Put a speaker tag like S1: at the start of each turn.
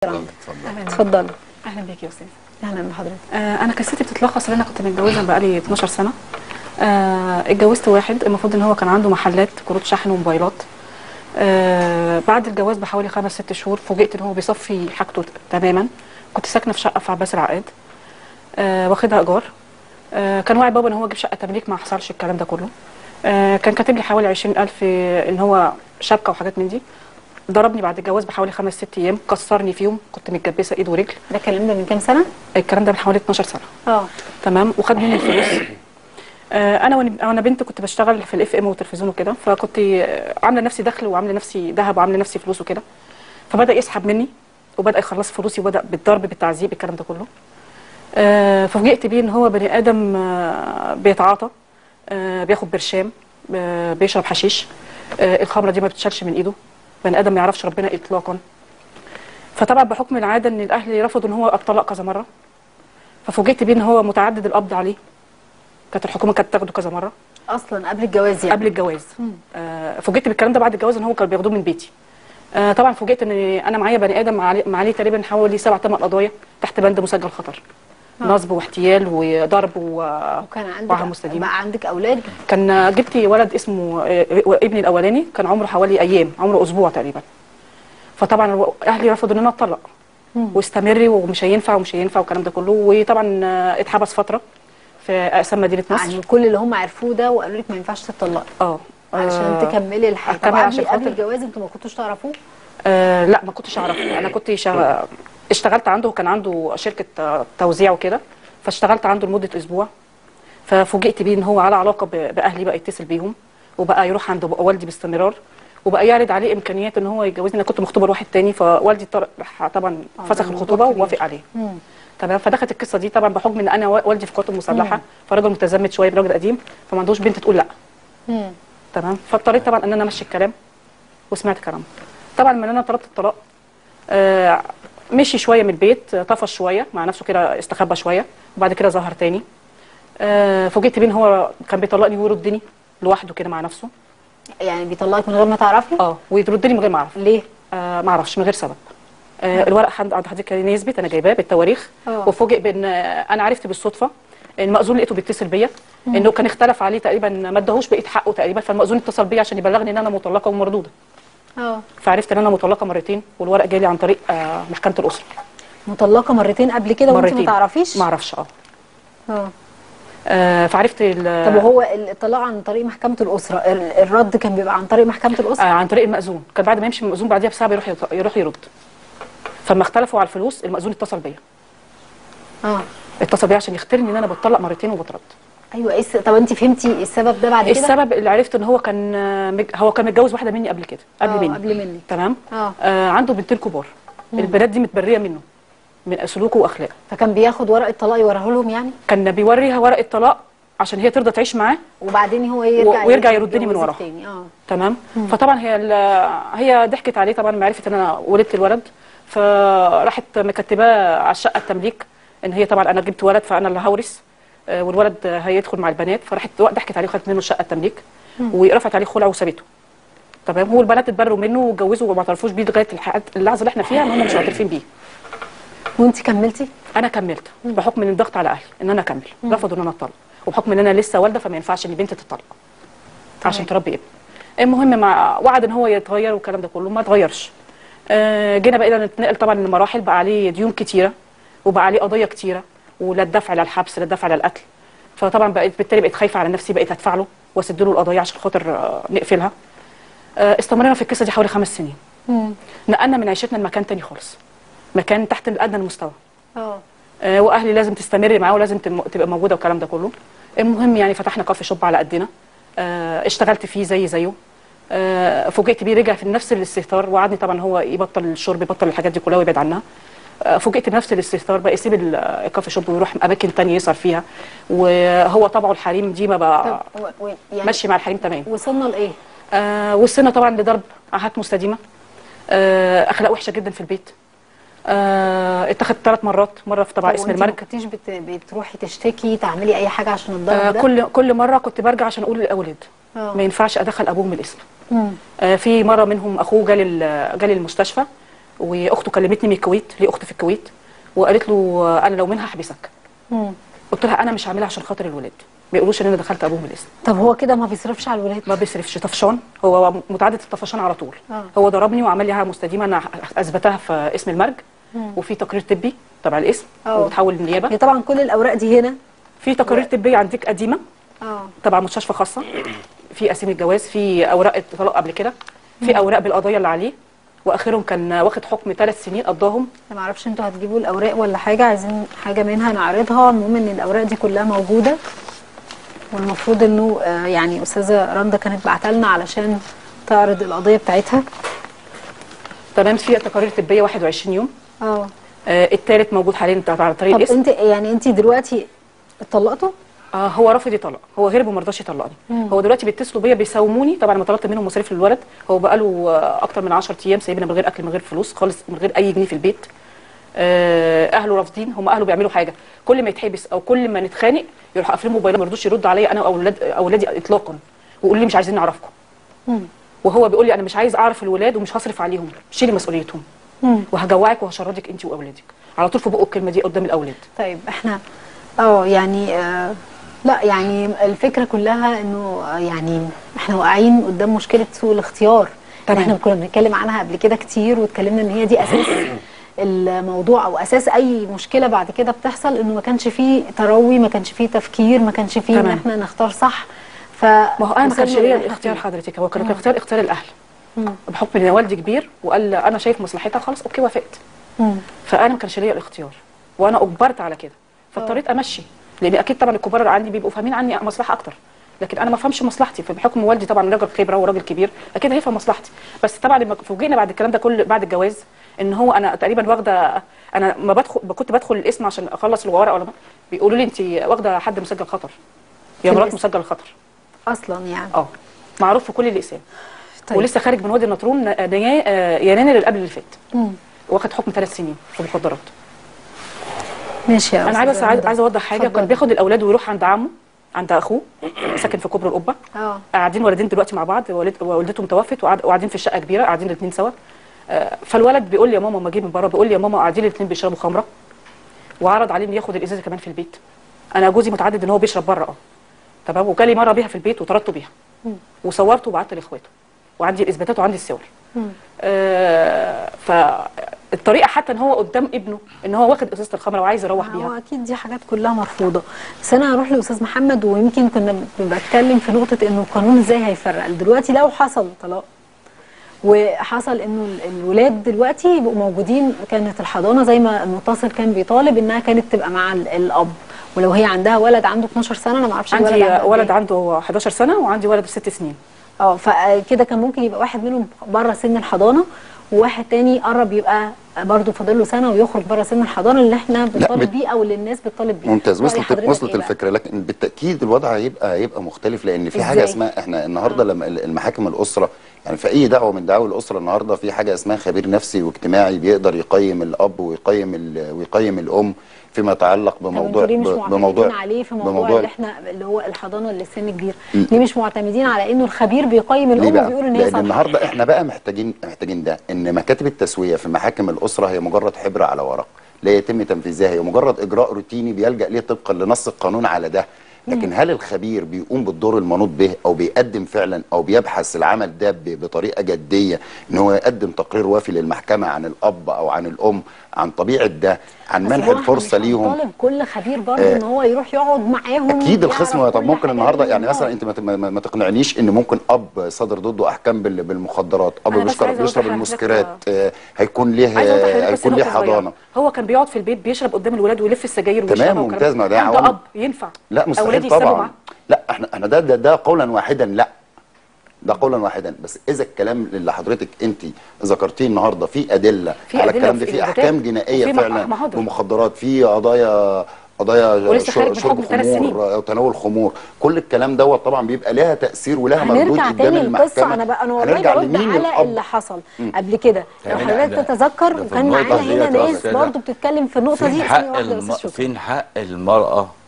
S1: اتفضل
S2: اتفضلي
S3: اهلا بيك يا استاذ
S2: اهلا بحضرتك
S3: آه انا قصتي بتتلخص ان انا كنت متجوزه بقالي 12 سنه آه اتجوزت واحد المفروض ان هو كان عنده محلات كروت شحن وموبايلات آه بعد الجواز بحوالي خمس ست شهور فوجئت ان هو بيصفي حاجته تماما كنت ساكنه في شقه في عباس العقاد آه واخدها ايجار آه كان واعي بابا ان هو يجيب شقه تمليك ما حصلش الكلام ده كله آه كان كاتب لي حوالي 20000 ان هو شبكه وحاجات من دي ضربني بعد الجواز بحوالي خمس ست ايام كسرني فيهم كنت متجبسه ايد ورجل
S2: ده الكلام ده من كام سنه
S3: الكلام ده من حوالي 12 سنه
S2: اه
S3: تمام وخد مني الفلوس آه، انا وأنا- انا بنت كنت بشتغل في الاف ام والتلفزيون وكده فكنت آه، عامله نفسي دخل وعامله نفسي ذهب وعامله نفسي فلوس وكده فبدا يسحب مني وبدا يخلص فلوسي وبدا بالضرب بالتعذيب الكلام ده كله آه، ففوجئت بيه ان هو بني ادم آه، بيتعاطى آه، بياخد برشام آه، بيشرب حشيش آه، الخمره دي ما بتشالش من ايده بني ادم ما يعرفش ربنا اطلاقا فطبعا بحكم العاده ان الاهل رفضوا ان هو الطلاق كذا مره ففوجئت بيه ان هو متعدد القبض عليه كانت الحكومه كانت تاخده كذا مره
S2: اصلا قبل الجواز يعني
S3: قبل الجواز آه فوجئت بالكلام ده بعد الجواز ان هو كانوا بياخدوه من بيتي آه طبعا فوجئت ان انا معايا بني ادم عليه معاليه تقريبا حوالي سبع ثمان قضايا تحت بند مسجل خطر نصب واحتيال وضرب و...
S2: وكان
S3: وعلى
S2: عندك
S3: مستديم.
S2: بقى عندك اولاد
S3: كان جبت ولد اسمه آه، ابني الاولاني كان عمره حوالي ايام عمره اسبوع تقريبا فطبعا اهلي رفضوا ان انا اتطلق واستمري ومش هينفع ومش هينفع والكلام ده كله وطبعا آه، اتحبس فتره في اقسام مدينه نصر
S2: يعني كل اللي هم عرفوه ده وقالوا لك ما ينفعش تطلقي
S3: اه
S2: علشان
S3: آه،
S2: تكملي الحياه طب
S3: أكمل
S2: قبل
S3: عشان
S2: قبل
S3: خاطر-
S2: الجواز انتوا ما كنتوش تعرفوه
S3: آه لا ما كنتش اعرفه انا كنت شغ... اشتغلت عنده كان عنده شركه آه، توزيع وكده فاشتغلت عنده لمده اسبوع ففوجئت بيه ان هو على علاقه ب... باهلي بقى يتصل بيهم وبقى يروح عند بقى والدي باستمرار وبقى يعرض عليه امكانيات ان هو يتجوزني انا كنت مخطوبه لواحد تاني فوالدي طر... راح طبعا فسخ
S2: ده
S3: الخطوبه
S2: موضوع كبير.
S3: ووافق عليه تمام فدخلت القصه دي طبعا بحكم ان انا والدي في القوات المسلحه فراجل متزمت شويه براجل قديم فما عندوش بنت تقول لا
S2: مم.
S3: تمام فاضطريت طبعا ان انا امشي الكلام وسمعت كلامه طبعا من انا طلبت الطلاق آه مشي شويه من البيت آه، طفش شويه مع نفسه كده استخبى شويه وبعد كده ظهر تاني آه فوجئت بيه ان هو كان بيطلقني ويردني لوحده كده مع نفسه
S2: يعني بيطلقك من غير ما تعرفي
S3: اه ويردني من غير ما اعرف
S2: ليه
S3: آه ما اعرفش من غير سبب آه الورق عند عند حضرتك كان يثبت انا جايباه بالتواريخ
S2: آه.
S3: وفوجئ بان آه، انا عرفت بالصدفه ان المأذون لقيته بيتصل بيا انه كان اختلف عليه تقريبا ما اداهوش بقيه حقه تقريبا فالمأذون اتصل بيا عشان يبلغني ان انا مطلقه ومردوده
S2: اه
S3: فعرفت ان انا مطلقه مرتين والورق جالي عن طريق آه محكمه الاسره
S2: مطلقه مرتين قبل كده وانت ما تعرفيش
S3: ما اعرفش اه
S2: اه
S3: آه، فعرفت ال-
S2: طب وهو الطلاق عن طريق محكمه الاسره ال- الرد كان بيبقى عن طريق محكمه
S3: آه
S2: الاسره
S3: عن طريق المأذون كان بعد ما يمشي من المأذون بعديها بساعه بيروح يط- يروح يرد فلما اختلفوا على الفلوس المأذون اتصل بيا
S2: اه
S3: اتصل بيا عشان يختارني ان انا بتطلق مرتين وبترد
S2: ايوه ايه الس- طب انت فهمتي السبب ده بعد كده
S3: السبب اللي عرفت ان هو كان آه، مج- هو كان متجوز واحده مني قبل كده قبل
S2: آه،
S3: مني
S2: قبل منك.
S3: تمام
S2: اه
S3: آه عنده بنتين كبار البنات دي متبريه منه من سلوكه واخلاقه
S2: فكان بياخد ورقه طلاق يوريه لهم يعني
S3: كان بيوريها ورقه طلاق عشان هي ترضى تعيش معاه
S2: وبعدين هو يرجع
S3: ويرجع يردني من
S2: يتجوزك
S3: وراها.
S2: تاني اه
S3: تمام فطبعا هي ال- هي ضحكت عليه طبعا ما عرفت ان انا ولدت الولد فراحت مكتباه على الشقه التمليك ان هي طبعا انا جبت ولد فانا اللي هورث آه، والولد هيدخل مع البنات فراحت ضحكت عليه وخدت منه الشقه التمليك ورفعت عليه خلع وسابته تمام هو البنات اتبروا منه واتجوزوا وما اعترفوش بيه لغايه الح- اللحظه اللي احنا فيها ان هم مش معترفين بيه
S2: وانت كملتي
S3: انا كملت بحكم ان الضغط على اهلي ان انا اكمل رفضوا ان انا اتطلق وبحكم ان انا لسه والده فما ينفعش ان بنتي تتطلق عشان تربي ابن المهم مع وعد ان هو يتغير والكلام ده كله ما اتغيرش آه، جينا بقينا نتنقل طبعا لمراحل بقى عليه ديون كتيره وبقى عليه قضايا كتيره ولا الدفع للحبس لا الدفع للقتل فطبعا بقيت بالتالي بقيت خايفه على نفسي بقيت ادفع له واسد له القضايا عشان خاطر آه، نقفلها آه، استمرينا في القصه دي حوالي خمس سنين نقلنا من عيشتنا لمكان تاني خالص مكان تحت ادنى المستوى
S2: اه
S3: آه، واهلي لازم تستمري معاه ولازم تم- تبقى موجوده والكلام ده كله المهم يعني فتحنا كافي شوب على قدنا آه، اشتغلت فيه زي زيه آه، فوجئت بيه رجع في نفس الاستهتار وعدني طبعا هو يبطل الشرب يبطل الحاجات دي كلها ويبعد عنها آه، فوجئت بنفس الاستهتار بقى يسيب ال- الكافي شوب ويروح اماكن تانية يسهر فيها وهو طبعه الحريم دي ما بقى
S2: طب و- و- يعني
S3: ماشي مع الحريم تمام
S2: وصلنا لايه؟
S3: آه وصلنا طبعا لضرب عاهات مستديمه آه اخلاق وحشه جدا في البيت آه اتخذت ثلاث مرات مره في تبع
S2: طب
S3: اسم
S2: وانت ما
S3: المركز
S2: كنتيش بت... بتروحي تشتكي تعملي اي حاجه عشان الضرب
S3: آه
S2: ده؟
S3: كل كل مره كنت برجع عشان اقول للاولاد
S2: آه.
S3: ما ينفعش ادخل ابوهم الاسم
S2: مم.
S3: آه في مره منهم اخوه جالي ال- جالي المستشفى واخته كلمتني من الكويت ليه اخت في الكويت وقالت له آه، انا لو منها هحبسك
S2: مم.
S3: قلت لها انا مش هعملها عشان خاطر الولاد ما يقولوش ان انا دخلت ابوهم الاسم
S2: طب هو كده ما بيصرفش على الولاد
S3: ما بيصرفش طفشان هو متعدد الطفشان على طول
S2: آه.
S3: هو ضربني وعمل لي حاجه مستديمه انا اثبتها في اسم المرج وفي تقرير طبي تبع الاسم
S2: آه.
S3: وبتحول للنيابه
S2: هي طبعا كل الاوراق دي هنا
S3: في تقارير طبيه عندك قديمه
S2: اه
S3: تبع مستشفى خاصه في اسامي الجواز في اوراق الطلاق قبل كده في اوراق بالقضايا اللي عليه واخرهم كان واخد حكم ثلاث سنين قضاهم
S2: ما اعرفش انتوا هتجيبوا الاوراق ولا حاجه عايزين حاجه منها نعرضها المهم ان الاوراق دي كلها موجوده والمفروض انه آه، يعني استاذه رندا كانت بعتها لنا علشان تعرض القضيه بتاعتها
S3: تمام في تقارير طبيه 21 يوم
S2: اه
S3: آه الثالث موجود حاليا على طريق
S2: طب
S3: الاسم
S2: انت يعني انت دلوقتي اتطلقتوا
S3: آه هو رافض يطلق هو هرب وما رضاش يطلقني هو دلوقتي بيتصلوا بيا بيساوموني طبعا لما طلبت منهم مصاريف للولد هو بقاله آه اكتر من 10 ايام سايبنا من غير اكل من غير فلوس خالص من غير اي جنيه في البيت آه اهله رافضين هم اهله بيعملوا حاجه كل ما يتحبس او كل ما نتخانق يروح قافلين موبايله ما يرضوش يرد عليا انا واولاد اولادي اطلاقا ويقول لي مش عايزين نعرفكم
S2: مم.
S3: وهو بيقول لي انا مش عايز اعرف الولاد ومش هصرف عليهم شيلي مسؤوليتهم
S2: مم.
S3: وهجوعك وهشردك انت واولادك على طول في بقه الكلمه دي قدام الاولاد
S2: طيب احنا اه يعني آه لا يعني الفكره كلها انه آه، يعني احنا واقعين قدام مشكله سوء الاختيار
S3: تمام.
S2: احنا كنا بنتكلم عنها قبل كده كتير واتكلمنا ان هي دي اساس الموضوع او اساس اي مشكله بعد كده بتحصل انه ما كانش فيه تروي ما كانش فيه تفكير ما كانش فيه ان
S3: تمام.
S2: احنا نختار صح ف
S3: ما هو انا ما كانش
S2: وصلنا
S3: ليا
S2: للي احنا
S3: الاختيار
S2: فيه.
S3: حضرتك هو كان الاختيار اختيار الاهل
S2: مم.
S3: بحكم ان والدي كبير وقال انا شايف مصلحتها خلاص اوكي وافقت
S2: مم.
S3: فانا ما كانش ليا الاختيار وانا اجبرت على كده فاضطريت امشي لان اكيد طبعا الكبار اللي عندي بيبقوا فاهمين عني مصلحه اكتر لكن انا ما فهمش مصلحتي فبحكم والدي طبعا راجل خبره وراجل كبير اكيد هيفهم مصلحتي بس طبعا لما فوجئنا بعد الكلام ده كل بعد الجواز ان هو انا تقريبا واخده انا ما بدخل كنت بدخل الاسم عشان اخلص الورق ولا ما بيقولوا لي انت واخده حد مسجل خطر يا
S2: في
S3: مرات
S2: الاسم.
S3: مسجل خطر
S2: اصلا يعني
S3: اه معروف في كل الاقسام
S2: طيب.
S3: ولسه خارج من وادي النطرون ن- نيا- آه، يناير اللي قبل اللي فات
S2: مم.
S3: واخد حكم ثلاث سنين في المخدرات
S2: ماشي يا
S3: انا عايزه بس
S2: أستاذة
S3: عايز
S2: رندا.
S3: عايزه اوضح حاجه
S2: اتفضلي.
S3: كان بياخد الاولاد ويروح عند عمه عند اخوه ساكن في كوبري القبه
S2: اه
S3: قاعدين ولدين دلوقتي مع بعض والد والدتهم توفت وقعد- وقاعدين في الشقه كبيره قاعدين الاثنين سوا آه، فالولد بيقول لي يا ماما ما جه من بره بيقول لي يا ماما قاعدين الاثنين بيشربوا خمره وعرض عليه انه ياخد الازازه كمان في البيت انا جوزي متعدد ان هو بيشرب بره اه تمام وجالي مره بيها في البيت وطردته بيها وصورته وبعته لاخواته وعندي الاثباتات وعندي الصور آه فالطريقه حتى ان هو قدام ابنه ان هو واخد ازازه الخمره وعايز يروح
S2: هو
S3: بيها
S2: اكيد دي حاجات كلها مرفوضه بس انا هروح لاستاذ محمد ويمكن كنا ب- بتكلم في نقطه انه القانون ازاي هيفرق دلوقتي لو حصل طلاق وحصل انه ال- الولاد دلوقتي يبقوا موجودين كانت الحضانه زي ما المتصل كان بيطالب انها كانت تبقى مع ال- الاب ولو هي عندها ولد عنده 12 سنه انا ما اعرفش الولد
S3: عندي
S2: عنده
S3: ولد
S2: قد إيه.
S3: عنده 11 سنه وعندي ولد ست سنين
S2: اه فكده كان ممكن يبقى واحد منهم بره سن الحضانه وواحد تاني قرب يبقى برضه فاضل له سنه ويخرج بره سن الحضانه اللي احنا بنطالب
S1: بت-
S2: بيه او اللي الناس بتطالب بيه
S1: ممتاز
S2: رأي
S1: وصلت
S2: حضرتك
S1: وصلت
S2: إيه بقى؟
S1: الفكره لكن بالتاكيد الوضع هيبقى هيبقى مختلف لان في
S2: إزاي؟
S1: حاجه اسمها احنا النهارده لما ال- المحاكم الاسره يعني في اي دعوه من دعاوى الاسره النهارده في حاجه اسمها خبير نفسي واجتماعي بيقدر يقيم الاب ويقيم ال- ويقيم الام فيما يتعلق
S2: طب
S1: بموضوع
S2: انتوا ليه مش
S1: ب-
S2: معتمدين عليه في موضوع, اللي احنا اللي هو الحضانه اللي سن كبير ليه مش معتمدين على انه الخبير بيقيم
S1: ليه
S2: الام
S1: بقى؟
S2: وبيقول ان هي
S1: لان
S2: صح
S1: النهارده احنا بقى محتاجين محتاجين ده ان مكاتب التسويه في محاكم الاسره هي مجرد حبر على ورق لا يتم تنفيذها هي مجرد اجراء روتيني بيلجا ليه طبقا لنص القانون على ده لكن هل الخبير بيقوم بالدور المنوط به او بيقدم فعلا او بيبحث العمل ده ب- بطريقه جديه ان هو يقدم تقرير وافي للمحكمه عن الاب او عن الام عن طبيعه ده عن
S2: بس
S1: منح
S2: هو احنا
S1: الفرصه
S2: مش
S1: ليهم
S2: هنطالب كل خبير برضه
S1: آه،
S2: ان هو يروح يقعد معاهم
S1: اكيد
S2: ويعرف
S1: الخصم طب
S2: كل
S1: ممكن
S2: حاجة
S1: النهارده
S2: منهم.
S1: يعني مثلا
S2: آه.
S1: انت ما ت- ما, ما تقنعنيش ان ممكن اب صدر ضده احكام بال- بالمخدرات اب
S3: أنا بس
S1: بيشرب
S3: عايزة
S1: بيشرب
S3: أوضح
S1: المسكرات
S3: لحضرتك-
S1: آه، هيكون ليه
S3: عايزه اوضح لحضرتك بس
S1: هيكون ليه
S3: نقطة صغيرة.
S1: حضانه
S3: هو كان بيقعد في البيت بيشرب قدام الولاد ويلف السجاير
S1: تمام،
S3: ويشربها والكلام
S1: ممتاز، ما ده
S3: هل ده
S1: عوامل.
S3: اب ينفع
S1: لا مستحيل
S3: أولادي يشربوا
S1: طبعا
S3: معاه؟
S1: لا احنا احنا ده ده, ده قولا واحدا لا ده قولا واحدا بس اذا الكلام اللي حضرتك انت ذكرتيه النهارده في ادله
S3: في
S1: على
S3: أدلة
S1: الكلام ده
S3: وفي
S1: في
S3: إثباتات
S1: احكام جنائيه
S3: وفي مح-
S1: فعلا
S3: محاضر.
S1: بمخدرات في قضايا قضايا
S3: ولسه خارج من
S1: شرب
S3: حكم ثلاث سنين.
S1: خمور او تناول خمور كل الكلام دوت طبعا بيبقى لها تاثير ولها مردود
S2: هنرجع
S1: قدام
S2: تاني للقصه
S1: المحكمه
S2: انا بقى انا والله
S1: هنرجع
S2: برد
S1: لمين
S2: على
S1: الاب
S2: اللي حصل قبل كده لو
S4: تمام.
S2: حضرتك
S4: ده-
S2: تتذكر
S4: ده في
S2: وكان
S4: النقطة
S2: معانا هنا
S4: ديت يا
S2: ناس
S4: أستاذة.
S2: برضه بتتكلم في النقطه دي
S4: فين
S2: ثانية
S4: حق
S2: واحدة بس
S4: الم...
S2: شكرا.
S4: فين حق المرأة